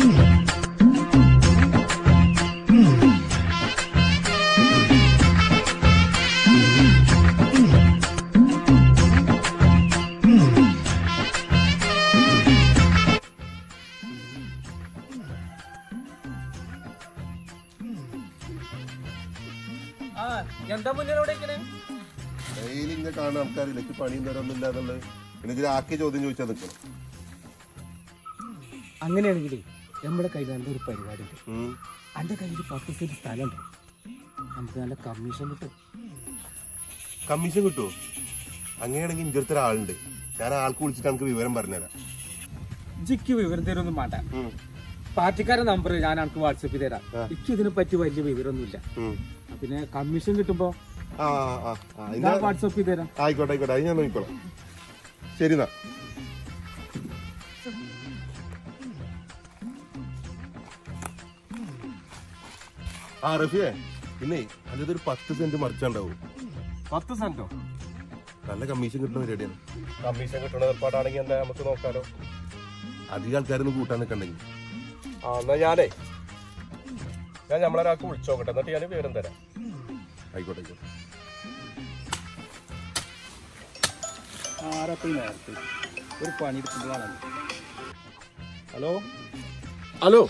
ആ എന്താ മുന്നിലൂടെ ഇങ്ങനെ ഡെയിലി ഇങ്ങനെ കാണുന്ന ആൾക്കാരില്ല എനിക്ക് പണിയും തരൊന്നും ഇല്ലാന്നുള്ളത് പിന്നെ ഇതിൽ ആക്കിയ ചോദ്യം ചോദിച്ചാൽ നിൽക്കണം അങ്ങനെയാണെങ്കിലേ നമ്മുടെ കയ്യിൽ നല്ല ഒരു പരിപാടി ഉണ്ട് ഉം. എന്റെ കയ്യിൽ പത്ത് സെന്റ് സ്ഥലമുണ്ട് നമുക്ക് നല്ല കമ്മീഷൻ കിട്ടും കമ്മീഷൻ കിട്ടുമോ അങ്ങനെയാണെങ്കിൽ ഇൻ്റെ അടുത്ത് ഒരാളുണ്ട് ഞാൻ ആ ആൾക്ക് വിളിച്ചിട്ട് എനിക്ക് വിവരം പറഞ്ഞുതരാം ജിക്ക് വിവരം തരുമൊന്നും വേണ്ട ഉം. പാർട്ടിക്കാരെ നമ്പർ ഞാൻ എനിക്ക് വാട്സപ്പിൽ തരാം എനിക്ക് ഇതിനെ പറ്റി വലിയ വിവരമൊന്നുമില്ല ഉം. പിന്നെ കമ്മീഷൻ കിട്ടുമ്പോ ആ ആ ആ ഞാൻ ഇതിന്റെ- വാട്സപ്പിൽ തരാം ആയിക്കോട്ടെ ആയിക്കോട്ടെ അത് ഞാൻ നോക്കിക്കോളാം ശരി എന്നാ ആ റഫിയെ പിന്നെ അതിന്റെ ഒരു പത്ത് സെന്റ് മറിച്ചുണ്ടാവും പത്ത് സെന്റോ നല്ല കമ്മീഷൻ കിട്ടുന്ന പരിപാടിയാണ് കമ്മീഷൻ കിട്ടുന്ന ഏർപ്പാടാണെങ്കിൽ എന്താ നമുക്ക് നോക്കാലോ അധികം ആൾക്കാരൊന്നും കൂട്ടാൻ നിൽക്കണ്ടെങ്കിൽ ആ എന്നാ ഞാനേ ഞാൻ നമ്മളൊരാൾക്ക് വിളിച്ചു നോക്കട്ടെ എന്നിട്ട് ഞാൻ വിവരം തരാം ആയിക്കോട്ടെ ആയിക്കോട്ടെ ആരപ്പോ ഈ നേരത്തെ ഒരു പണി എടുക്കുമ്പോഴാണ് ഹലോ ഹലോ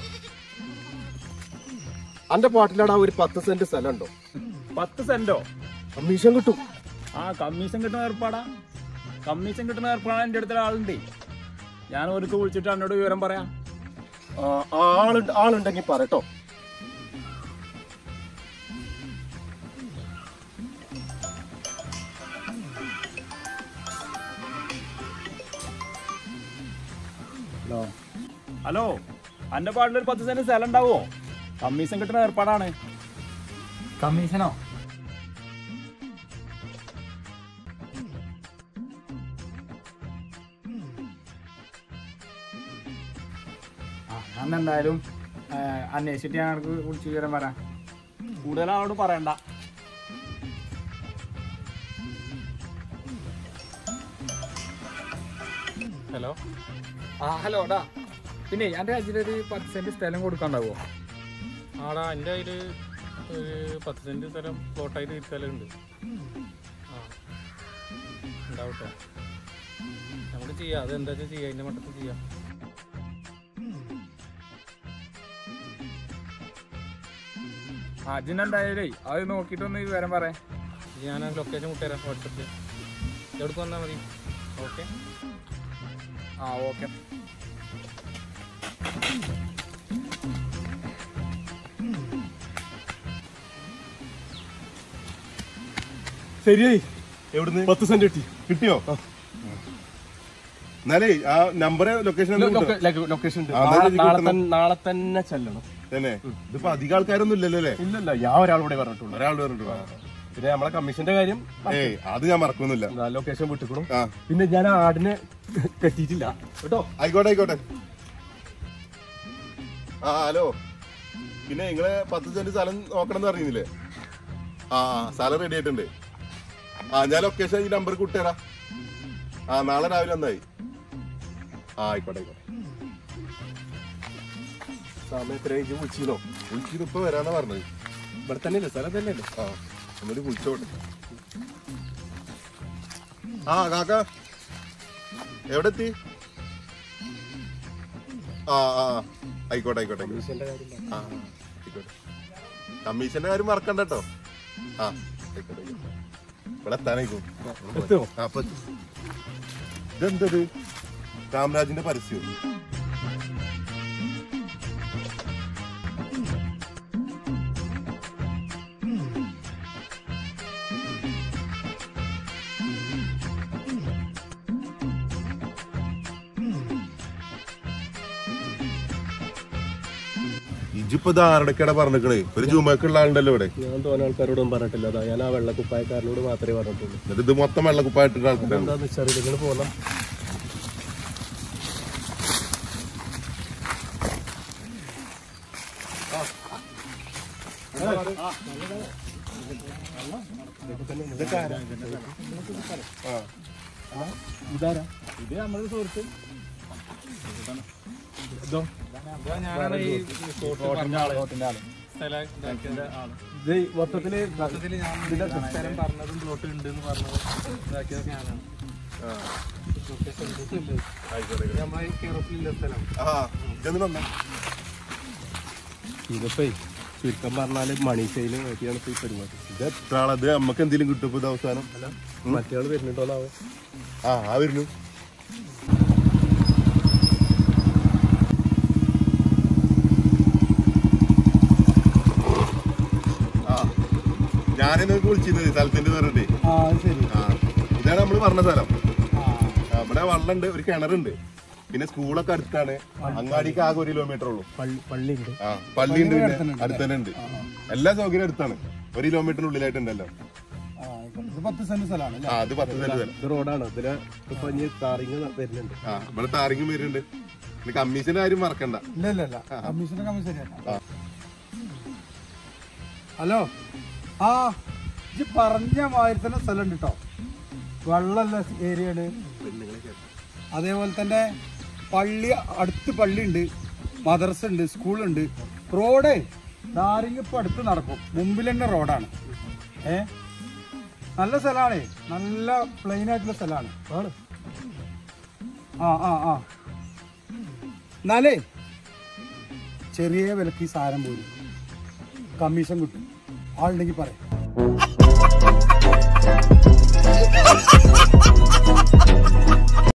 അന്റെ പാട്ടിലാടാ ഒരു പത്ത് സെന്റ് സ്ഥലം ഉണ്ടോ പത്ത് സെന്റോ കമ്മീഷൻ കിട്ടും ആ കമ്മീഷൻ കിട്ടുന്ന ഏർപ്പാടാ കമ്മീഷൻ കിട്ടുന്ന ഏർപ്പാടാ എൻ്റെ അടുത്ത ആളുണ്ടേ ഞാൻ ഒരുക്ക് വിളിച്ചിട്ട് എന്നോട് വിവരം പറയാം ആളുണ്ട് ആളുണ്ടെങ്കിൽ പറട്ടോ ഹലോ ഹലോ അന്റെ പാട്ടിൽ ഒരു പത്ത് സെന്റ് സ്ഥലം ഉണ്ടാവോ കമ്മീഷൻ കിട്ടുന്ന ഏർപ്പാടാണ് കമ്മീഷനോ ആ ഞാൻ എന്തായാലും അന്വേഷിച്ചിട്ട് ഞാൻ അവർക്ക് വിളിച്ച് വിവരം പറയാം കൂടുതൽ അവളോട് പറയണ്ട ഹലോ ആ ഹലോ ഡാ പിന്നെ എൻ്റെ കയ്യിലൊരു പത്ത് സെന്റ് സ്ഥലം കൊടുക്കാണ്ടാവോ ആടാ എൻ്റെ കയ്യിൽ ഒരു പത്ത് സെൻറ്റ് സ്ഥലം പ്ലോട്ടായിട്ട് വിൽക്കാലുണ്ട് ആ ഉണ്ടാവട്ടോ നമുക്ക് ചെയ്യാം അത് എന്താ വെച്ചാൽ ചെയ്യാം അതിൻ്റെ മട്ടത്തിൽ ചെയ്യാം അതിനെന്തായാലേ അത് നോക്കിയിട്ടൊന്ന് വിവരം പറയാം ഇത് ഞാൻ ആ ലൊക്കേഷൻ വിട്ടുതരാം വാട്സപ്പിൽ എവിടേക്ക് വന്നാൽ മതി ഓക്കെ ആ ഓക്കെ ശരിയായി എവിടുന്ന് പത്ത് സെന്റ് കിട്ടി കിട്ടിയോ എന്നാലേ ആ നമ്പർ ലൊക്കേഷൻ ലൊക്കേഷൻ ആ, എന്നാലും എനിക്ക് നാളെ കിട്ടണം. തന്നെ നാളെ തന്നെ ചെല്ലണം തന്നെ ഇതിപ്പോ അധികം ആൾക്കാരൊന്നും ഇല്ലല്ലോ അല്ലേ ഇല്ലല്ല ഞാൻ ഒരാളോടെ പറഞ്ഞിട്ടുള്ളൂ ഒരാൾ പറഞ്ഞിട്ടുള്ളൂ പിന്നെ നമ്മളെ കമ്മീഷന്റെ കാര്യം ഏയ് അത് ഞാൻ മറക്കുന്നില്ല ലൊക്കേഷൻ വിട്ടിക്കണം ആ പിന്നെ ഞാൻ ആ ആടിനെ കെട്ടിയിട്ടില്ല കേട്ടോ ആയിക്കോട്ടെ ആയിക്കോട്ടെ ആ ഹലോ പിന്നെ നിങ്ങള് പത്ത് സെന്റ് സ്ഥലം നോക്കണം എന്ന് അറിയുന്നില്ലേ ആ ആ, സ്ഥലം റെഡി ആയിട്ടുണ്ട് ആ ഞാൻ ലൊക്കേഷൻ ഈ നമ്പർ കൂട്ടുതരാ ആ നാളെ രാവിലെ വന്നായി ആ ആയിക്കോട്ടെ ആയിക്കോട്ടെ സമയത്ത് റേഞ്ച് വിളിച്ചിരുന്നോ വിളിച്ചിട്ട് ഇപ്പൊ വരാന്നാ പറഞ്ഞത് ഇവിടെ തന്നെയല്ലേ സ്ഥലം തന്നെയല്ലേ ആ ഒന്നുകൂടി വിളിച്ചോട്ടെ ആ കാക്ക എവിടെ എത്തി ആ ആ ആ. ആയിക്കോട്ടെ ആയിക്കോട്ടെ ആയിക്കോട്ടെ. ആ ആ, ആയിക്കോട്ടെ കമ്മീഷന്റെ കാര്യം മറക്കണ്ട കേട്ടോ ആ ആയിക്കോട്ടെ ആയിക്കോട്ടെ. ഇവിടെ എത്താനായിക്കോ എത്തുമോ? ആ, ഇപ്പൊ എത്തും. ഇതെന്തത് രാംരാജിന്റെ പരസ്യം ഇജിപ്പോ ഇത് ആരുടെക്കട പറഞ്ഞിക്കണേ ഒരു ജുമക്കുള്ള ആളുണ്ടല്ലോ ഇവിടെ ഞാൻ തോന്നുന്ന ആൾക്കാരോടൊന്നും പറഞ്ഞിട്ടില്ല അതാ ഞാൻ ആ വെള്ളക്കുപ്പായക്കാരനോട് മാത്രമേ പറഞ്ഞിട്ടുള്ളൂ എന്നിട്ട് ഇത് മൊത്തം വെള്ളക്കുപ്പായിട്ടിട്ട് ആൾക്കാരാണ് എന്താന്ന് വെച്ചാൽ നിങ്ങൾ പോകണം ഇതാരാ ഇത് നമ്മുടെ സുഹൃത്ത് ഇതോ ഇതാ ഞാനാണ് ഈ പ്ലോട്ട് പറഞ്ഞ ആള് സ്ഥലം ഇതാക്കിയത് ആള് ഇത് മൊത്തത്തില് മൊത്തത്തില് ഞാൻ ഇതിന്റെ സ്ഥലം പറഞ്ഞതും പ്ലോട്ട് ഉണ്ട് എന്ന് പറഞ്ഞത് ഇതാക്കിയത് ഞാനാണ് ലൊക്കേഷൻ ഉണ്ട്. ഇത് നമ്മളെ കേരളത്തിലുള്ള സ്ഥലം ആ ഇതൊന്ന് വന്നേ ഇതിപ്പോ ചുരുക്കം പറഞ്ഞാല് മണി സെയില് പറ്റിയാണ് ഇപ്പൊ ഈ പരിപാടി ഇത് എത്ര ആളത് നമ്മക്ക് എന്തെങ്കിലും കിട്ടും ഇപ്പൊ ഇത് അവസാനം മറ്റേ ആള് വരുന്നുണ്ടോന്നാവോ ആ ആ വരുന്നു ആ ഞാനെന്നെ വിളിച്ചിരുന്നത് സ്ഥലത്തിന്റെ പറഞ്ഞിട്ടേ ആ ശരി ആ ഇതാണ് നമ്മള് പറഞ്ഞ സ്ഥലം ആ, ഇവിടെ വെള്ളമുണ്ട് ഒരു കിണറുണ്ട് പിന്നെ സ്കൂളൊക്കെ അടുത്താണ് അങ്ങാടിക്ക് ആകെ ഒരു കിലോമീറ്റർ ഉള്ളൂ പള്ളി ഉണ്ട് ആ പള്ളിയുണ്ട് പിന്നെ അടുത്ത് തന്നെ ഉണ്ട് എല്ലാ സൗകര്യം അടുത്താണ് ഒരു കിലോമീറ്ററിനുള്ളിലായിട്ടുണ്ടല്ലോ ഇത് പത്ത് സെന്റ് സ്ഥലമാണ് ആ അത് പത്ത് സെന്റ് സ്ഥലം ഇത് റോഡാണ് ഇതില് ഇപ്പൊ ഇനി താറിങ് വരുന്നുണ്ട് ആ ഇവിടെ താരിങ്ങും വരുന്നുണ്ട് പിന്നെ കമ്മീഷന്റെ കാര്യം മറക്കണ്ട ഇല്ല ഇല്ല ഇല്ല കമ്മീഷന്റെ കമ്മീഷൻ ശരിയല്ല ആ. ഹലോ ആ ഇജ്ജ് പറഞ്ഞ മാതിരി തന്നെ സ്ഥലം ഉണ്ട് കേട്ടോ വെള്ളമുള്ള ഏരിയയാണ് അതേപോലെ തന്നെ പള്ളി അടുത്ത് പള്ളി ഉണ്ട് മദർസ ഉണ്ട് സ്കൂളുണ്ട് റോഡ് ധാരിങ് ഇപ്പൊ അടുത്ത് നടക്കും മുമ്പിൽ തന്നെ റോഡാണ് ഏ നല്ല സ്ഥലമാണേ നല്ല പ്ലെയിൻ ആയിട്ടുള്ള സ്ഥലമാണ് ആണ് ആ ആ ആ എന്നാലേ ചെറിയ വിലക്ക് ഈ സാധനം പോരും കമ്മീഷൻ കിട്ടും ആളുണ്ടെങ്കിൽ പറയാം